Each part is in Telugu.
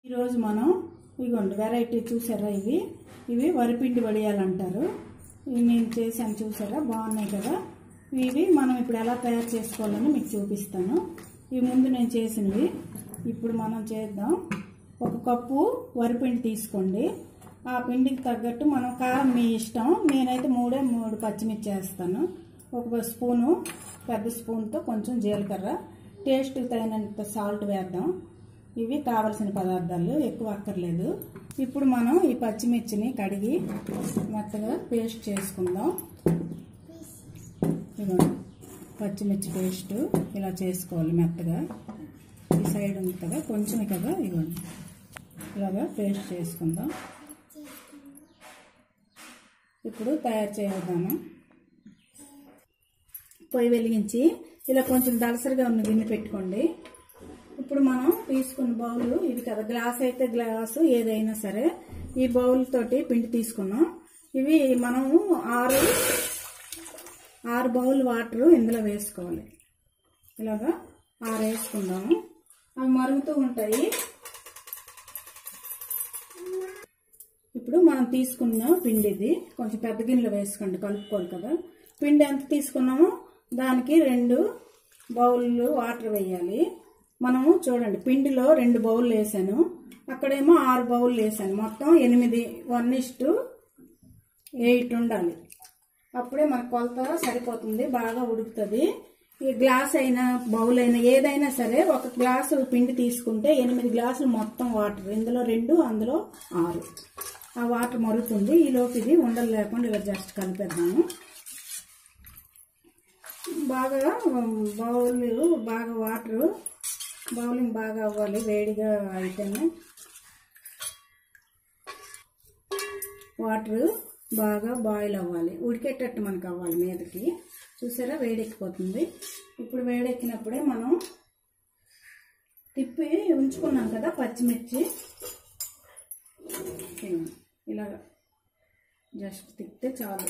ఈరోజు మనం ఇగోండి వెరైటీ చూసారా ఇవి ఇవి వరిపిండి వడియాలు అంటారు ఇవి నేను చేశాను చూసారా బాగున్నాయి కదా ఇవి మనం ఇప్పుడు ఎలా తయారు చేసుకోవాలని మీకు చూపిస్తాను ఇవి ముందు నేను చేసినవి ఇప్పుడు మనం చేద్దాం ఒక కప్పు వరిపిండి తీసుకోండి ఆ పిండికి తగ్గట్టు మనం కారం మీ ఇష్టం నేనైతే మూడే మూడు పచ్చిమిర్చి వేస్తాను ఒక స్పూను పెద్ద స్పూన్తో కొంచెం జీలకర్ర టేస్ట్ తగినంత సాల్ట్ వేద్దాం ఇవి కావలసిన పదార్థాలు ఎక్కువ అక్కర్లేదు ఇప్పుడు మనం ఈ పచ్చిమిర్చిని కడిగి మెత్తగా పేస్ట్ చేసుకుందాం ఇదిగోండి పచ్చిమిర్చి పేస్ట్ ఇలా చేసుకోవాలి మెత్తగా ఈ సైడ్ ఉంది కదా కొంచెం కదా ఇదిగోండి ఇలాగా పేస్ట్ చేసుకుందాం ఇప్పుడు తయారు చేద్దాము పొయ్యి వెలిగించి ఇలా కొంచెం దలసరిగా ఉన్న గిన్నె పెట్టుకోండి ఇప్పుడు మనం తీసుకున్న బౌల్ ఇది కదా గ్లాస్ అయితే గ్లాసు ఏదైనా సరే ఈ బౌల్ తోటి పిండి తీసుకున్నాం ఇవి మనము ఆరు ఆరు బౌల్ వాటర్ ఇందులో వేసుకోవాలి ఇలాగా ఆరు వేసుకుందాము అవి మరుగుతూ ఉంటాయి ఇప్పుడు మనం తీసుకున్న పిండి ఇది కొంచెం పెద్ద గిన్నెలో వేసుకోండి కలుపుకోవాలి కదా పిండి ఎంత తీసుకున్నామో దానికి రెండు బౌళ్ళు వాటర్ వేయాలి మనము చూడండి పిండిలో రెండు బౌళ్ళు వేసాను అక్కడేమో ఆరు బౌళ్ళు వేసాను మొత్తం ఎనిమిది వన్ ఇస్టు ఎయిట్ ఉండాలి అప్పుడే మన కొలత సరిపోతుంది బాగా ఉడుకుతుంది ఈ గ్లాస్ అయినా బౌల్ అయినా ఏదైనా సరే ఒక గ్లాసు పిండి తీసుకుంటే ఎనిమిది గ్లాసులు మొత్తం వాటర్ ఇందులో రెండు అందులో ఆరు ఆ వాటర్ మరుగుతుంది ఈలోపు ఇది ఉండలు లేకుండా ఇలా జస్ట్ కలిపేద్దాము బాగా బౌల్ బాగా వాటర్ బౌలింగ్ బాగా అవ్వాలి వేడిగా అయితేనే వాటర్ బాగా బాయిల్ అవ్వాలి ఉడికేటట్టు మనకు అవ్వాలి మీదకి చూసారా వేడెక్కిపోతుంది ఇప్పుడు వేడెక్కినప్పుడే మనం తిప్పి ఉంచుకున్నాం కదా పచ్చిమిర్చి ఇలాగ జస్ట్ తిప్పితే చాలు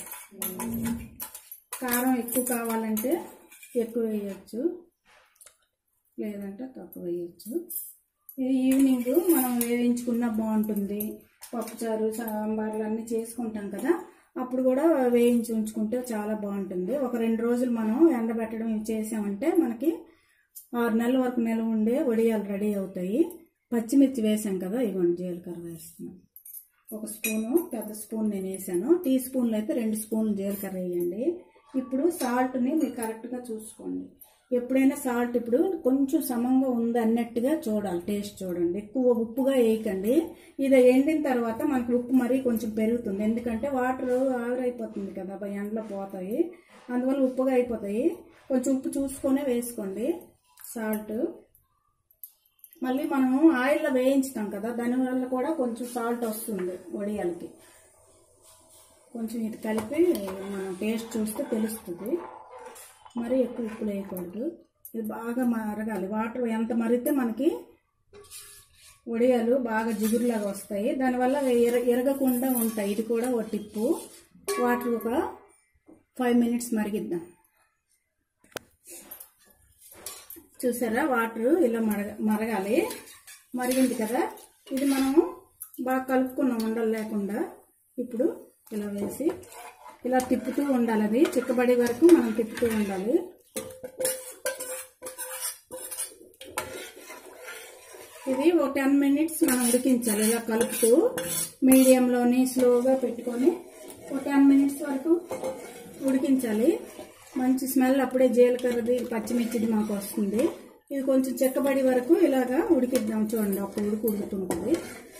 కారం ఎక్కువ కావాలంటే ఎక్కువ వేయచ్చు లేదంటే తక్కువ వేయచ్చు ఈవినింగ్ మనం వేయించుకున్నా బాగుంటుంది పప్పుచారు సాంబార్లు అన్నీ చేసుకుంటాం కదా అప్పుడు కూడా వేయించి ఉంచుకుంటే చాలా బాగుంటుంది ఒక రెండు రోజులు మనం ఎండబెట్టడం ఇవి చేసామంటే మనకి ఆరు నెలల వరకు నిల్వ ఉండే వడియాలు రెడీ అవుతాయి పచ్చిమిర్చి వేసాం కదా ఇవ్వండి జీలకర్ర వేస్తున్నాం ఒక స్పూను పెద్ద స్పూన్ నేను వేసాను టీ స్పూన్లు అయితే రెండు స్పూన్లు జీలకర్ర వేయండి ఇప్పుడు సాల్ట్ని మీరు కరెక్ట్గా చూసుకోండి ఎప్పుడైనా సాల్ట్ ఇప్పుడు కొంచెం సమంగా ఉంది అన్నట్టుగా చూడాలి టేస్ట్ చూడండి ఎక్కువ ఉప్పుగా వేయకండి ఇది ఎండిన తర్వాత మనకు ఉప్పు మరీ కొంచెం పెరుగుతుంది ఎందుకంటే వాటర్ ఆవిరైపోతుంది కదా అవి ఎండలో పోతాయి అందువల్ల ఉప్పుగా అయిపోతాయి కొంచెం ఉప్పు చూసుకొనే వేసుకోండి సాల్ట్ మళ్ళీ మనము ఆయిల్లో వేయించుతాం కదా దానివల్ల కూడా కొంచెం సాల్ట్ వస్తుంది వడియాలకి కొంచెం ఇది కలిపి మనం టేస్ట్ చూస్తే తెలుస్తుంది మరీ ఎక్కువ ఉప్పు వేయకూడదు ఇది బాగా మరగాలి వాటర్ ఎంత మరిగితే మనకి వడియాలు బాగా జిగురులాగా వస్తాయి దానివల్ల ఎర ఎరగకుండా ఉంటాయి ఇది కూడా ఒక టిప్పు వాటర్ ఒక ఫైవ్ మినిట్స్ మరిగిద్దాం చూసారా వాటర్ ఇలా మరగ మరగాలి మరిగింది కదా ఇది మనము బాగా కలుపుకున్నాం ఉండలు లేకుండా ఇప్పుడు ఇలా వేసి ఇలా తిప్పుతూ ఉండాలి అది చిక్కబడే వరకు మనం తిప్పుతూ ఉండాలి ఇది ఒక టెన్ మినిట్స్ మనం ఉడికించాలి ఇలా కలుపుతూ మీడియంలోని స్లోగా పెట్టుకొని ఒక టెన్ మినిట్స్ వరకు ఉడికించాలి మంచి స్మెల్ అప్పుడే జీలకర్రది పచ్చిమిర్చిది మాకు వస్తుంది ఇది కొంచెం చెక్కబడి వరకు ఇలాగా ఉడికిద్దాం చూడండి ఒక ఉడుకు ఉడుకుతుంటుంది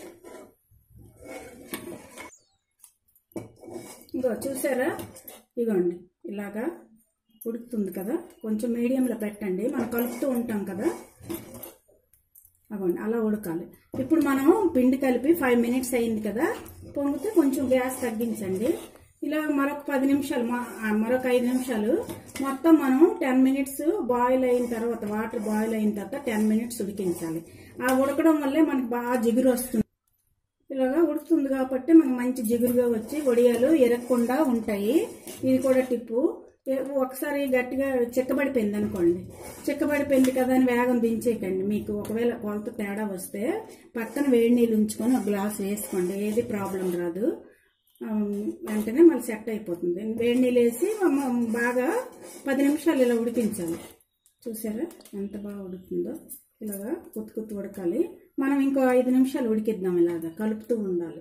ఇంకో చూసారా ఇగోండి ఇలాగా ఉడుకుతుంది కదా కొంచెం మీడియంలో పెట్టండి మనం కలుపుతూ ఉంటాం కదా అగోండి అలా ఉడకాలి ఇప్పుడు మనం పిండి కలిపి ఫైవ్ మినిట్స్ అయింది కదా పొంగితే కొంచెం గ్యాస్ తగ్గించండి ఇలా మరొక పది నిమిషాలు మరొక ఐదు నిమిషాలు మొత్తం మనం టెన్ మినిట్స్ బాయిల్ అయిన తర్వాత వాటర్ బాయిల్ అయిన తర్వాత టెన్ మినిట్స్ ఉడికించాలి ఆ ఉడకడం వల్లే మనకి బాగా జిగురు వస్తుంది ఇలాగా ఉడుకుతుంది కాబట్టి మనకు మంచి జిగురుగా వచ్చి వడియాలు ఎరగకుండా ఉంటాయి ఇది కూడా టిప్పు ఏ- ఒకసారి గట్టిగా చిక్కబడిపోయింది అనుకోండి చిక్కబడిపోయింది కదా అని వేగం దించేయకండి మీకు ఒకవేళ కొంత తేడా వస్తే పక్కన వేడి నీళ్ళు ఉంచుకొని ఒక గ్లాస్ వేసుకోండి ఏది ప్రాబ్లం రాదు ఆ, వెంటనే మళ్ళీ సెట్ అయిపోతుంది వేడి నీళ్ళు వేసి మ- బాగా పది నిమిషాలు ఇలా ఉడికించాలి చూసారా ఎంత బాగా ఉడుకుతుందో ఇలాగా కుత్తు కుత్తు ఉడకాలి మనం ఇంకో ఐదు నిమిషాలు ఉడికిద్దాం ఇలాగా కలుపుతూ ఉండాలి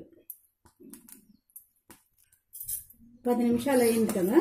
పది నిమిషాలు అయింది కదా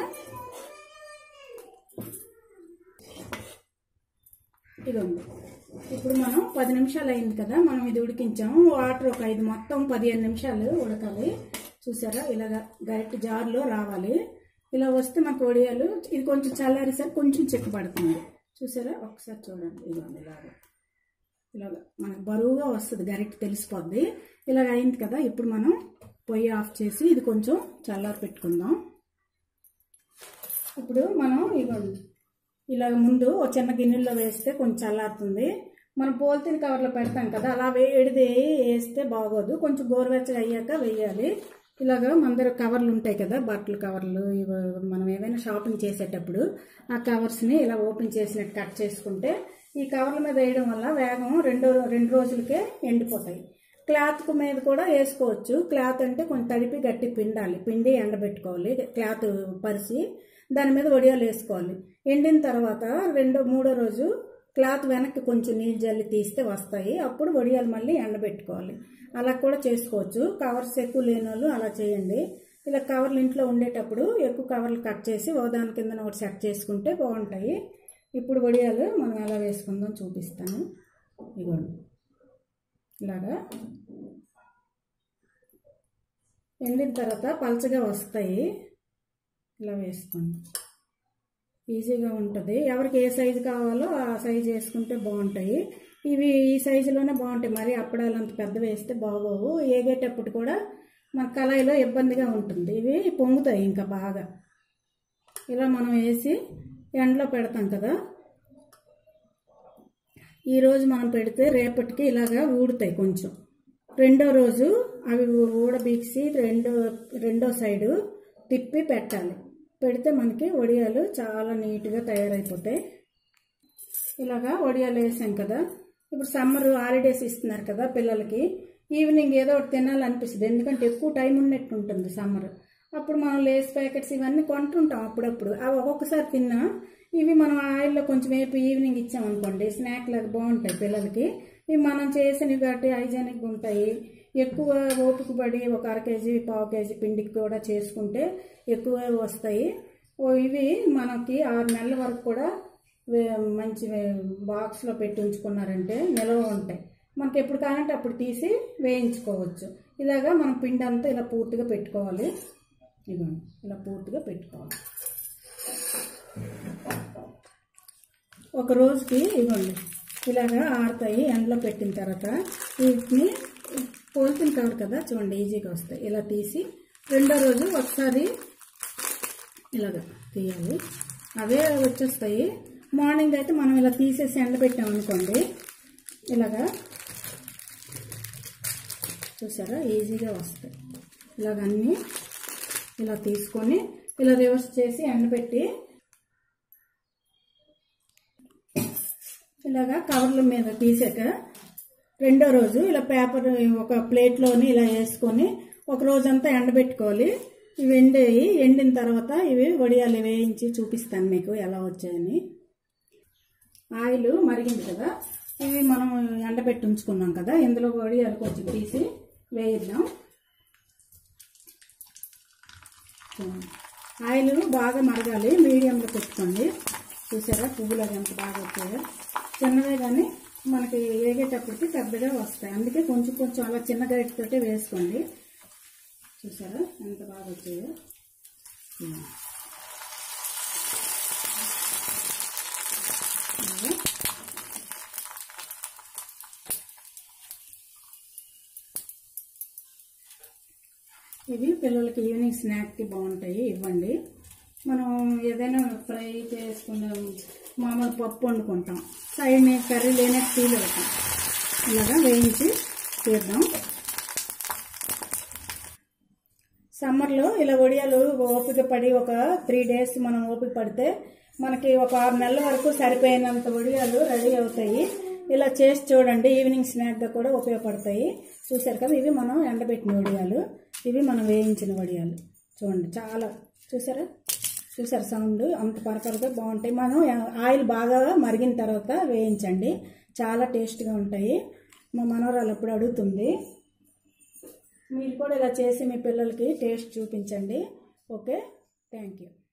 ఇదిగోండి ఇప్పుడు మనం పది నిమిషాలు అయింది కదా మనం ఇది ఉడికించాము వాటర్ ఒక ఐదు మొత్తం పదిహేను నిమిషాలు ఉడకాలి చూసారా ఇలాగ డైరెక్ట్ జార్లో రావాలి ఇలా వస్తే మనకు వడియాలు ఇది కొంచెం చల్లారేసరికి కొంచెం చిక్కబడుతుంది చూసారా ఒకసారి చూడండి ఇదిగోండి ఇలాగ ఇలాగ మనకు బరువుగా వస్తుంది గరిటె తెలిసిపోద్ది ఇలాగ అయింది కదా ఇప్పుడు మనం పొయ్యి ఆఫ్ చేసి ఇది కొంచెం చల్లారి పెట్టుకుందాం ఇప్పుడు మనం ఇవ్వండి ఇలాగ ముందు ఒక చిన్న గిన్నెలో వేస్తే కొంచెం చల్లారుతుంది మనం పోల్తీన్ కవర్లో పెడతాం కదా అలా వేడిది వేస్తే బాగోదు కొంచెం గోరువెచ్చగా అయ్యాక వేయాలి ఇలాగ మన దగ్గర కవర్లు ఉంటాయి కదా బట్టల కవర్లు ఇవి మనం ఏమైనా షాపింగ్ చేసేటప్పుడు ఆ కవర్స్ని ఇలా ఓపెన్ చేసినట్టు కట్ చేసుకుంటే ఈ కవర్ల మీద వేయడం వల్ల వేగం రెండు రెండు రోజులకే ఎండిపోతాయి క్లాత్ మీద కూడా వేసుకోవచ్చు క్లాత్ అంటే కొంచెం తడిపి గట్టి పిండాలి పిండి ఎండబెట్టుకోవాలి క్లాత్ పరిచి దాని మీద వడియాలు వేసుకోవాలి ఎండిన తర్వాత రెండో మూడో రోజు క్లాత్ వెనక్కి కొంచెం నీళ్ళు జల్లి తీస్తే వస్తాయి అప్పుడు వడియాలు మళ్ళీ ఎండబెట్టుకోవాలి అలా కూడా చేసుకోవచ్చు కవర్స్ ఎక్కువ లేని వాళ్ళు అలా చేయండి ఇలా కవర్లు ఇంట్లో ఉండేటప్పుడు ఎక్కువ కవర్లు కట్ చేసి ఓ దాని కింద ఒకటి సెట్ చేసుకుంటే బాగుంటాయి ఇప్పుడు వడియాలు మనం ఎలా వేసుకుందాం చూపిస్తాను ఇదిగోండి ఇలాగా ఎండిన తర్వాత పలచగా వస్తాయి ఇలా వేసుకోండి ఈజీగా ఉంటుంది ఎవరికి ఏ సైజు కావాలో ఆ సైజు వేసుకుంటే బాగుంటాయి ఇవి ఈ సైజులోనే బాగుంటాయి మరి అప్పడాలు అంత పెద్ద వేస్తే బాగోవు ఏగేటప్పుడు కూడా మన కళాయిలో ఇబ్బందిగా ఉంటుంది ఇవి పొంగుతాయి ఇంకా బాగా ఇలా మనం వేసి ఎండలో పెడతాం కదా ఈరోజు మనం పెడితే రేపటికి ఇలాగా ఊడుతాయి కొంచెం రెండో రోజు అవి ఊడబీక్సి రెండో రెండో సైడు తిప్పి పెట్టాలి పెడితే మనకి వడియాలు చాలా నీట్గా తయారైపోతాయి ఇలాగా వడియాలు వేసాం కదా ఇప్పుడు సమ్మర్ హాలిడేస్ ఇస్తున్నారు కదా పిల్లలకి ఈవినింగ్ ఏదో ఒకటి తినాలనిపిస్తుంది ఎందుకంటే ఎక్కువ టైం ఉన్నట్టు ఉంటుంది సమ్మర్ అప్పుడు మనం లేస్ ప్యాకెట్స్ ఇవన్నీ కొంటుంటాం అప్పుడప్పుడు అవి ఒక్కొక్కసారి తిన్నా ఇవి మనం ఆయిల్లో కొంచెం వేపి ఈవినింగ్ ఇచ్చామనుకోండి స్నాక్ లాగా బాగుంటాయి పిల్లలకి ఇవి మనం చేసినవి కాబట్టి హైజెనిక్గా ఉంటాయి ఎక్కువ ఓపిక పడి ఒక అర కేజీ పావు కేజీ పిండికి కూడా చేసుకుంటే ఎక్కువ వస్తాయి ఓ ఇవి మనకి ఆరు నెలల వరకు కూడా వే- మంచి బాక్స్లో పెట్టి ఉంచుకున్నారంటే నిల్వ ఉంటాయి మనకి ఎప్పుడు కావాలంటే అప్పుడు తీసి వేయించుకోవచ్చు ఇలాగా మనం పిండి అంతా ఇలా పూర్తిగా పెట్టుకోవాలి ఇదిగోండి ఇలా పూర్తిగా పెట్టుకోవాలి ఒక రోజుకి ఇవ్వండి ఇలాగా ఆరుతాయి ఎండలో పెట్టిన తర్వాత వీటిని పోల్చిన కవర్ కదా చూడండి ఈజీగా వస్తాయి ఇలా తీసి రెండో రోజు ఒకసారి ఇలాగ తీయాలి అవే వచ్చేస్తాయి మార్నింగ్ అయితే మనం ఇలా తీసేసి ఎండబెట్టాం అనుకోండి ఇలాగా చూసారా ఈజీగా వస్తాయి ఇలాగ అన్నీ ఇలా తీసుకొని ఇలా రివర్స్ చేసి ఎండబెట్టి ఇలాగా కవర్ల మీద తీసాక రెండో రోజు ఇలా పేపర్ ఒక ప్లేట్లోని ఇలా వేసుకొని ఒక రోజంతా ఎండబెట్టుకోవాలి ఇవి ఎండేవి ఎండిన తర్వాత ఇవి వడియాలు వేయించి చూపిస్తాను మీకు ఎలా వచ్చాయని ఆయిల్ మరిగింది కదా ఇవి మనం ఎండబెట్టి ఉంచుకున్నాం కదా ఇందులో వడియాలు కొంచెం తీసి వేయిద్దాం ఆయిల్ బాగా మరగాలి మీడియంలో పెట్టుకోండి చూసారా పువ్వులు అవి ఎంత బాగా వచ్చాయో చిన్నవే కానీ మనకి వేగేటప్పటికి పెద్దగా వస్తాయి అందుకే కొంచెం కొంచెం అలా చిన్న గరిటతోటి వేసుకోండి చూసారా ఎంత బాగా వచ్చాయో ఇలా. ఇలాగా. ఇవి పిల్లలకి ఈవినింగ్ స్నాక్కి బాగుంటాయి ఇవ్వండి మనం ఏదైనా ఫ్రై చేసుకున్నాం మామూలు పప్పు వండుకుంటాం సైడ్ మీద కర్రీ లేనే ఫీల్ అవుతాం ఇలాగా వేయించి తీద్దాం సమ్మర్లో ఇలా వడియాలు ఓపిక పడి ఒక త్రీ డేస్ మనం ఓపిక పడితే మనకి ఒక ఆరు నెలల వరకు సరిపోయినంత వడియాలు రెడీ అవుతాయి ఇలా చేసి చూడండి ఈవినింగ్ స్నాక్గా కూడా ఉపయోగపడతాయి చూసారు కదా ఇవి మనం ఎండబెట్టిన వడియాలు ఇవి మనం వేయించిన వడియాలు చూడండి చాలా చూసారా చూసారు సౌండ్ అంత పరపరగా బాగుంటాయి మనం ఆయిల్ బాగా మరిగిన తర్వాత వేయించండి చాలా టేస్ట్గా ఉంటాయి మా మనవరాలు అప్పుడు అడుగుతుంది మీరు కూడా ఇలా చేసి మీ పిల్లలకి టేస్ట్ చూపించండి ఓకే థ్యాంక్ యూ